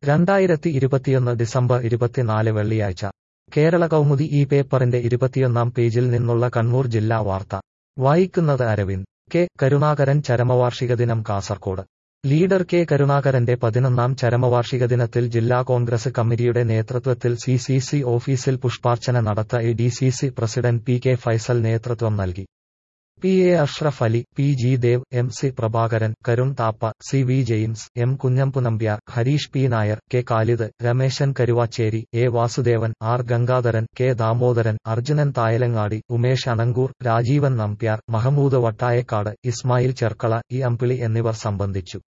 രണ്ടായിരത്തി ഇരുപത്തിയൊന്ന് ഡിസംബർ ഇരുപത്തിനാല് വെള്ളിയാഴ്ച കേരള കൗമുദി ഈ പേപ്പറിന്റെ ഇരുപത്തിയൊന്നാം പേജിൽ നിന്നുള്ള കണ്ണൂർ ജില്ലാ വാർത്ത വായിക്കുന്നത് അരവിന്ദ് കെ കരുണാകരൻ ചരമവാർഷിക ദിനം കാസർകോട് ലീഡർ കെ കരുണാകരന്റെ പതിനൊന്നാം ചരമവാർഷിക ദിനത്തിൽ ജില്ലാ കോൺഗ്രസ് കമ്മിറ്റിയുടെ നേതൃത്വത്തിൽ സി സി സി ഓഫീസിൽ പുഷ്പാർച്ചന നടത്ത A D C C president P K Faisal നേതൃത്വം നൽകി P A Ashraf Ali P G Dev M C Prabhakaran Karun Thappa C V James M Kunhambunambiar Harish P Nair K Khalid Rameshan Karuvacheri A Vasudevan R Gangadharan K Damodaran Arjunan Thayalangadi Umesh Anangoor Rajeevan Nambiar Mahmood Vattayakkad Ismail Cherkala E Ambili എന്നിവർ സംബന്ധിച്ചു